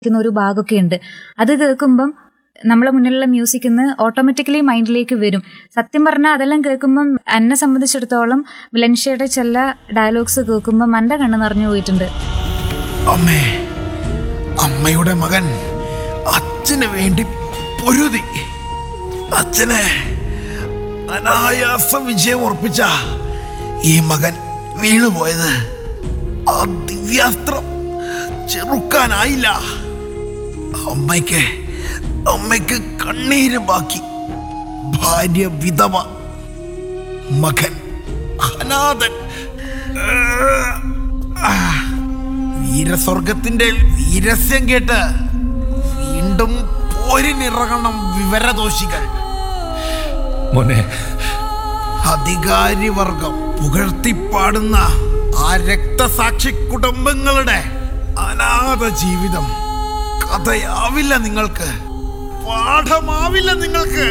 ക്കുന്ന ഒരു ഭാഗമൊക്കെ ഉണ്ട് അത് കേൾക്കുമ്പം നമ്മളെ മുന്നിലുള്ള മ്യൂസിക് ഇന്ന് ഓട്ടോമാറ്റിക്കലി മൈൻഡിലേക്ക് വരും സത്യം പറഞ്ഞാൽ അതെല്ലാം കേൾക്കുമ്പം എന്നെ സംബന്ധിച്ചിടത്തോളം വിലൻഷയുടെ ചില ഡയലോഗ്സ് കേൾക്കുമ്പം എൻ്റെ കണ്ണ് നിറഞ്ഞു പോയിട്ടുണ്ട് അമ്മേ അമ്മയുടെ മകൻ അച്ഛന് വേണ്ടി പൊരുതി അച്ഛനെ അനായാസം വിജയം ഉറപ്പിച്ച ഈ മകൻ വീണുപോയത് ആ ദിവ്യാസ്ത്രം ചെറുക്കാനായില്ല അമ്മയ്ക്ക് അമ്മയ്ക്ക് കണ്ണീര് ബാക്കി ഭാര്യ വിധവ മകൻ അനാഥൻ ആ. വീരസ്വർഗത്തിന്റെ വീരസ്യം കേട്ട് വീണ്ടും പോരിനിറങ്ങണം വിവരദോഷികൾ മോനെ അധികാരിവർഗം പുകഴ്ത്തിപ്പാടുന്ന ആ രക്തസാക്ഷി കുടുംബങ്ങളുടെ അനാഥ ജീവിതം കഥയാവില്ല നിങ്ങൾക്ക് പാഠമാവില്ല നിങ്ങൾക്ക്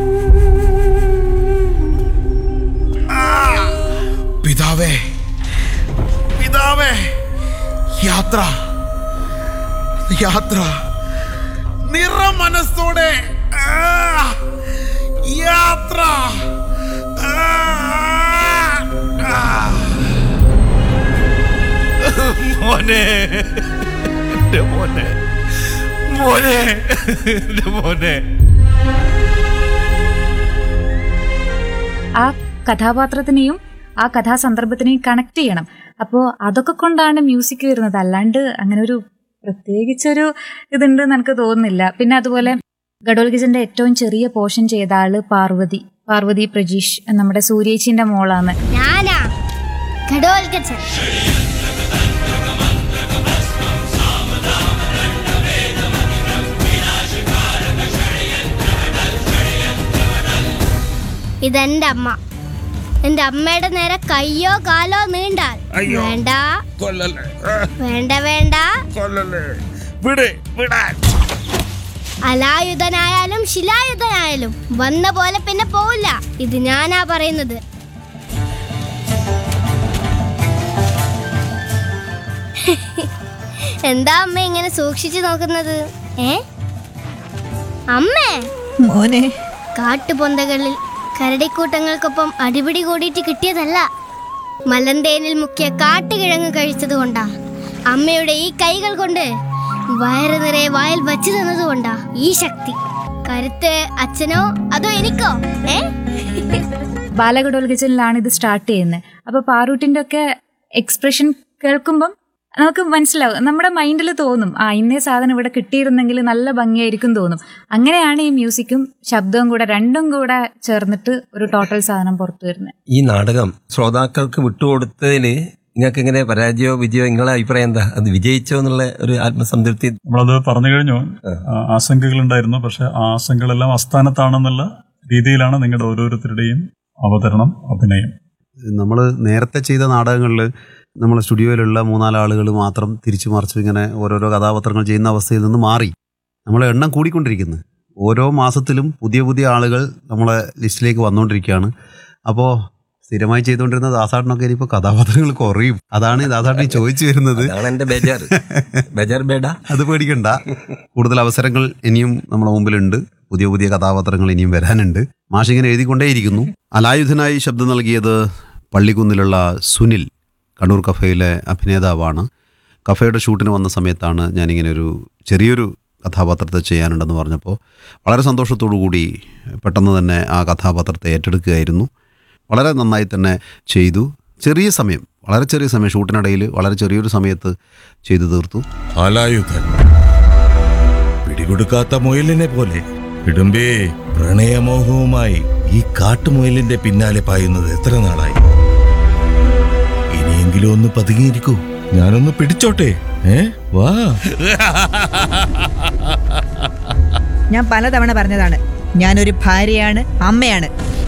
ആ, പിതാവേ പിതാവേ യാത്ര യാത്ര നിറമനസ്സോടെ ആ, യാത്ര ആ, ആ. മോനെ എന്റെ മോനെ മോനെ എന്റെ മോനെ ആ കഥാപാത്രത്തിനെയും ആ കഥാസന്ദർഭത്തിനെയും കണക്ട് ചെയ്യണം അപ്പോൾ അതൊക്കെ കൊണ്ടാണ് മ്യൂസിക് വരുന്നത് അല്ലാണ്ട് അങ്ങനെ ഒരു പ്രത്യേകിച്ചൊരു ഇതുണ്ട് എനിക്ക് തോന്നുന്നില്ല പിന്നെ അതുപോലെ ഗഡോൽഗിജന്റെ ഏറ്റവും ചെറിയ പോർഷൻ ചെയ്ത ആള് പാർവതി പാർവതി പ്രജീഷ് നമ്മുടെ സൂര്യേച്ചിന്റെ മോളാണ് ഞാനാ ഘടോൽക്കച്ചൻ ഇതെന്റെ അമ്മ എന്റെ അമ്മയുടെ നേരെ കയ്യോ കാലോ നീണ്ടാൽ വേണ്ട കൊല്ലല്ലേ വേണ്ട വേണ്ട കൊല്ലല്ലേ വിട് വിടാൻ അലായുധനായാലും ശിലായുധനായാലും വന്ന പോലെ പിന്നെ പോവില്ല ഇത് ഞാനാ പറയുന്നത് എന്താ അമ്മ ഇങ്ങനെ സൂക്ഷിച്ചു നോക്കുന്നത് ഏ അമ്മേ മോനെ കാട്ടുപൊന്തകളിൽ കരടിക്കൂട്ടങ്ങൾക്കൊപ്പം അടിപിടി കൂടിയിട്ട് കിട്ടിയതല്ല മലന്തേനിൽ മുക്കിയ കാട്ടുകിഴങ്ങ് കഴിച്ചത് കൊണ്ടാ അമ്മയുടെ ഈ കൈകൾ കൊണ്ട് വയറ് നിറയെ വായിൽ വച്ചു തന്നതുകൊണ്ടാ ഈ ശക്തി കരുത്ത് അച്ഛനോ അതോ എനിക്കോ ഏ ബാലഗഡോൽഗിജനിലാണ് ഇത് സ്റ്റാർട്ട് ചെയ്യുന്നത് അപ്പൊ പാറൂട്ടിന്റെ ഒക്കെ എക്സ്പ്രഷൻ കേൾക്കുമ്പം നമുക്ക് മനസ്സിലാവും നമ്മുടെ മൈൻഡിൽ തോന്നും ആ ഇന്നേ സാധനം ഇവിടെ കിട്ടിയിരുന്നെങ്കിൽ നല്ല ഭംഗിയായിരിക്കും തോന്നും അങ്ങനെയാണ് ഈ മ്യൂസിക്കും ശബ്ദവും കൂടെ രണ്ടും കൂടെ ചേർന്നിട്ട് ഒരു ടോട്ടൽ സാധനം പുറത്തു വരുന്നത് ഈ നാടകം ശ്രോതാക്കൾക്ക് വിട്ടുകൊടുത്തതില് നിങ്ങൾക്ക് എങ്ങനെ പരാജയോ വിജയോ നിങ്ങളെ അഭിപ്രായം എന്താ അത് വിജയിച്ചോ എന്നുള്ള ഒരു ആത്മസംതൃപ്തി നമ്മളത് പറഞ്ഞു കഴിഞ്ഞു ആ, ആശങ്കകളുണ്ടായിരുന്നു പക്ഷെ ആ ആശങ്കകളെല്ലാം അസ്ഥാനത്താണെന്നുള്ള രീതിയിലാണ് നിങ്ങളുടെ ഓരോരുത്തരുടെയും അവതരണം അഭിനയം നമ്മൾ നേരത്തെ ചെയ്ത നാടകങ്ങളിൽ നമ്മൾ സ്റ്റുഡിയോയിലുള്ള മൂന്നാലാളുകൾ മാത്രം തിരിച്ചു മറിച്ച് ഇങ്ങനെ ഓരോരോ കഥാപാത്രങ്ങൾ ചെയ്യുന്ന അവസ്ഥയിൽ നിന്ന് മാറി നമ്മളെ എണ്ണം കൂടിക്കൊണ്ടിരിക്കുന്നു ഓരോ മാസത്തിലും പുതിയ പുതിയ ആളുകൾ നമ്മളെ ലിസ്റ്റിലേക്ക് വന്നുകൊണ്ടിരിക്കുകയാണ് അപ്പോൾ സ്ഥിരമായി ചെയ്തുകൊണ്ടിരുന്ന ദാസാട്ടിനൊക്കെ ഇനിയിപ്പോൾ കഥാപാത്രങ്ങൾ കുറയും അതാണ് ദാസാട്ടിന് ചോദിച്ചു വരുന്നത് അതാണ് എന്റെ ബേജാർ ബേജാർ ബേഡ അത് പേടിക്കണ്ട കൂടുതൽ അവസരങ്ങൾ ഇനിയും നമ്മുടെ മുമ്പിലുണ്ട് പുതിയ പുതിയ കഥാപാത്രങ്ങൾ ഇനിയും വരാനുണ്ട് മാഷിങ്ങനെ എഴുതിക്കൊണ്ടേയിരിക്കുന്നു അലായുധനായി ശബ്ദം നൽകിയത് പള്ളിക്കുന്നിലുള്ള സുനിൽ കണ്ണൂർ കഫയിലെ അഭിനേതാവാണ് കഫയുടെ ഷൂട്ടിന് വന്ന സമയത്താണ് ഞാനിങ്ങനെ ഒരു ചെറിയൊരു കഥാപാത്രത്തെ ചെയ്യാനുണ്ടെന്ന് പറഞ്ഞപ്പോൾ വളരെ സന്തോഷത്തോടു കൂടി പെട്ടെന്ന് തന്നെ ആ കഥാപാത്രത്തെ ഏറ്റെടുക്കുകയായിരുന്നു വളരെ നന്നായി തന്നെ ചെയ്തു ചെറിയ സമയം വളരെ ചെറിയ സമയം ഷൂട്ടിനിടയിൽ വളരെ ചെറിയൊരു സമയത്ത് ചെയ്തു തീർത്തു ആലായുധൻ പിടികൊടുക്കാത്ത മുയലിനെ പോലെ ഇടുമ്പേ പ്രണയമോഹവുമായി ഈ കാട്ടുമുയലിന്റെ പിന്നാലെ പായുന്നത് എത്ര നാളായി ഇനിയെങ്കിലും ഒന്ന് പതുങ്ങിയിരിക്കൂ ഞാനൊന്ന് പിടിച്ചോട്ടെ ഏ വാ ഞാൻ പലതവണ പറഞ്ഞതാണ് ഞാനൊരു ഭാര്യയാണ് അമ്മയാണ്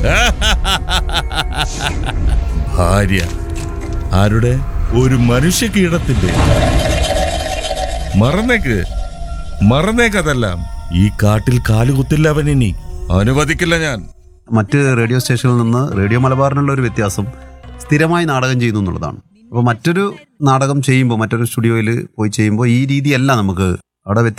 ഭാര്യ ആരുടെ ഒരു മനുഷ്യ കീടത്തിന്റെ മറന്നേക്ക് മറന്നേക്കതെല്ലാം ഈ കാട്ടിൽ കാലുകുത്തില്ല അവൻ ഇനി അനുവദിക്കില്ല ഞാൻ മറ്റ് റേഡിയോ സ്റ്റേഷനിൽ നിന്ന് റേഡിയോ മലബാറിനുള്ള ഒരു വ്യത്യാസം സ്ഥിരമായി നാടകം ചെയ്യുന്നു എന്നുള്ളതാണ് അപ്പോൾ മറ്റൊരു നാടകം ചെയ്യുമ്പോൾ മറ്റൊരു സ്റ്റുഡിയോയിൽ പോയി ചെയ്യുമ്പോൾ ഈ രീതിയല്ല നമുക്ക് അവിടെ വ്യത്യസ്ത